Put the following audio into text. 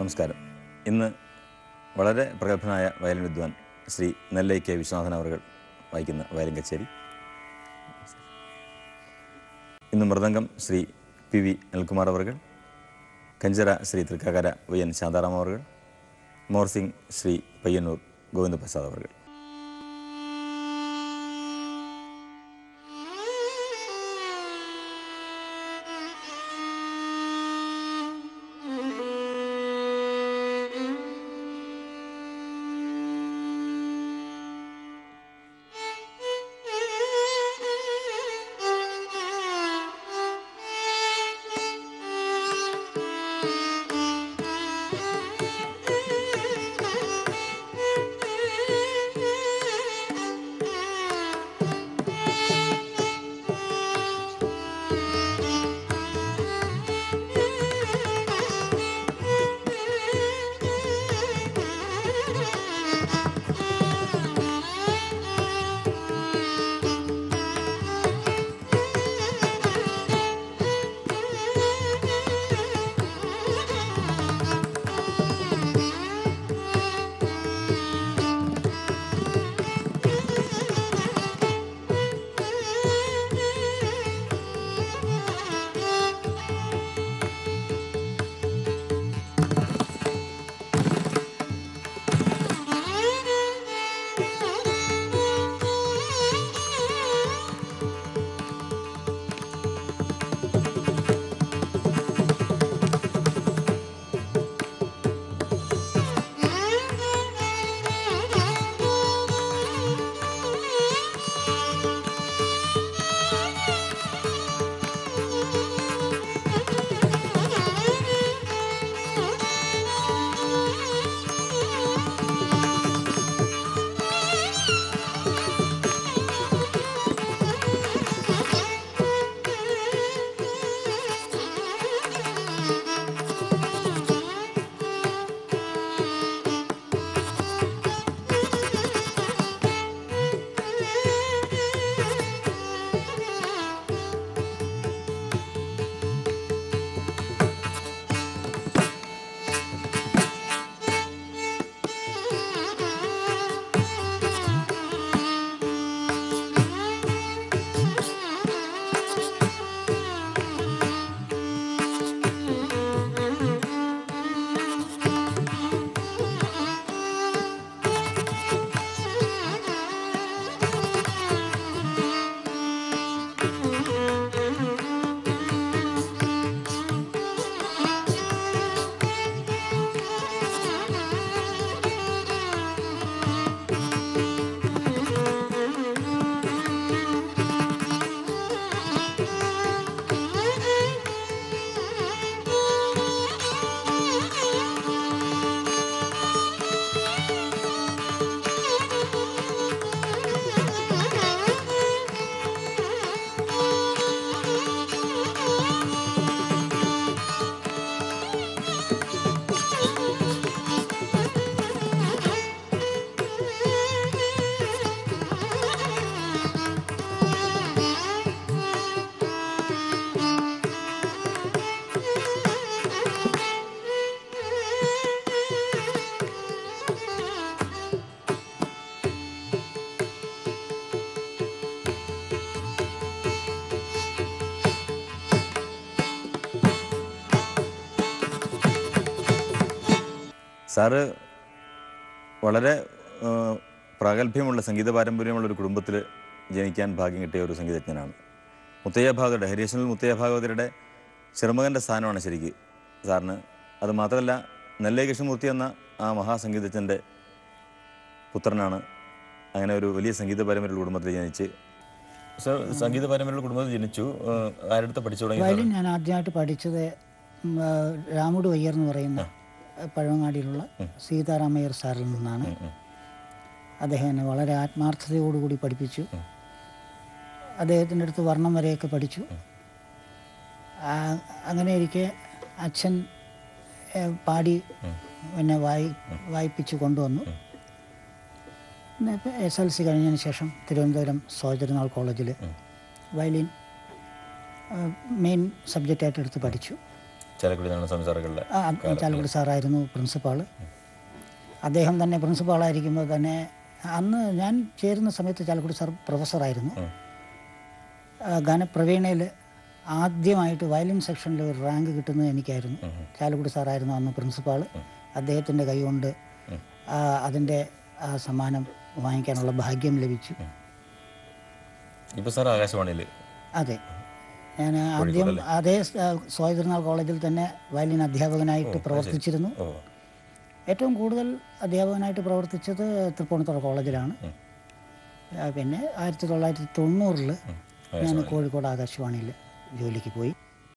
നമസ്കാരം ഇന്ന് വളരെ പ്രഗത്ഭനായ വയലിൻ വിദ്വാൻ ശ്രീ നെല്ലൈ കെ വിശ്വനാഥൻ അവർ വായിക്കുന്ന വയലിൻ കച്ചേരി ഇന്ന് മൃദംഗം ശ്രീ പി വി അനിൽകുമാർ അവർ കഞ്ചര ശ്രീ തൃക്കാക്കര വൈ എൻ ശാന്താറാം അവർ മോർസിംഗ് ശ്രീ പയ്യന്നൂർ ഗോവിന്ദപ്രസാദ് അവർ സാറ് വളരെ ആ, പ്രാഗൽഭ്യമുള്ള സംഗീത പാരമ്പര്യമുള്ള ഒരു കുടുംബത്തിൽ ജനിക്കാൻ ഭാഗ്യം കിട്ടിയ ഒരു സംഗീതജ്ഞനാണ് മുത്തയ്യ ഭാഗവതരുടെ ഹരിയശ്വരൽ മുത്തയ്യ ഭാഗവതരുടെ ചെറുമകൻ്റെ സ്ഥാനമാണ് ശരിക്ക് സാറിന് അത് മാത്രമല്ല നെല്ലൈ കൃഷ്ണമൂർത്തി എന്ന ആ മഹാസംഗീതജ്ഞൻ്റെ പുത്രനാണ് അങ്ങനെ ഒരു വലിയ സംഗീത പാരമ്പര്യമുള്ള കുടുംബത്തിൽ ജനിച്ച് സാർ സംഗീത പാരമ്പര്യമുള്ള കുടുംബത്തിൽ ജനിച്ചു ആ, ആരടുത്ത് പഠിച്ചു തുടങ്ങി വയലിൻ ഞാൻ ആദ്യമായിട്ട് പഠിച്ചത് ഉം, ആ, രാമുട് വയ്യർ എന്ന് പറയുന്ന പഴവങ്ങാടിയിലുള്ള സീതാരാമയ്യർ സാറിൽ നിന്നാണ് അദ്ദേഹം എന്നെ വളരെ ആത്മാർത്ഥതയോടുകൂടി പഠിപ്പിച്ചു അദ്ദേഹത്തിൻ്റെ അടുത്ത് വർണ്ണം വരെയൊക്കെ പഠിച്ചു ആ, അങ്ങനെ ഇരിക്കെ അച്ഛൻ ഏ, പാടി എന്നെ വായി വായിപ്പിച്ച് കൊണ്ടുവന്നു എസ് എൽ സി കഴിഞ്ഞതിന് ശേഷം തിരുവനന്തപുരം സോജരനാൾ കോളേജിൽ വയലിൻ മെയിൻ സബ്ജക്റ്റായിട്ട് എടുത്ത് പഠിച്ചു ചാലക്കുടി നാരായണസ്വാമി സാറുകളുടെ ആ, ചാലക്കുടി സാറായിരുന്നു പ്രിൻസിപ്പാള് അദ്ദേഹം തന്നെ പ്രിൻസിപ്പാളായിരിക്കുമ്പോൾ തന്നെ അന്ന് ഞാൻ ചേരുന്ന സമയത്ത് ചാലക്കുടി സാർ പ്രൊഫസറായിരുന്നു ആ, ഗാനപ്രവീണയിൽ ആദ്യമായിട്ട് വയലിൻ സെക്ഷനിൽ ഒരു റാങ്ക് കിട്ടുന്നത് എനിക്കായിരുന്നു ചാലക്കുടി സാറായിരുന്നു അന്ന് പ്രിൻസിപ്പാൾ അദ്ദേഹത്തിൻ്റെ കൈകൊണ്ട് ആ, അതിൻ്റെ ആ സമ്മാനം വാങ്ങിക്കാനുള്ള ഭാഗ്യം ലഭിച്ചു ഇപ്പോൾ സാർ ആകാശവാണിയിൽ അതെ ഞാൻ ആദ്യം അതേ സ്വാതിരുന്നാൾ കോളേജിൽ തന്നെ വയലിൻ അധ്യാപകനായിട്ട് പ്രവർത്തിച്ചിരുന്നു ഓ ഏറ്റവും കൂടുതൽ അധ്യാപകനായിട്ട് പ്രവർത്തിച്ചത് തൃപ്പൂണിത്തുറ കോളേജിലാണ് ആ, പിന്നെ ആയിരത്തി തൊള്ളായിരത്തി തൊണ്ണൂറിൽ ഞാൻ കോഴിക്കോട് ആകാശവാണിയിൽ ജോലിക്ക് പോയി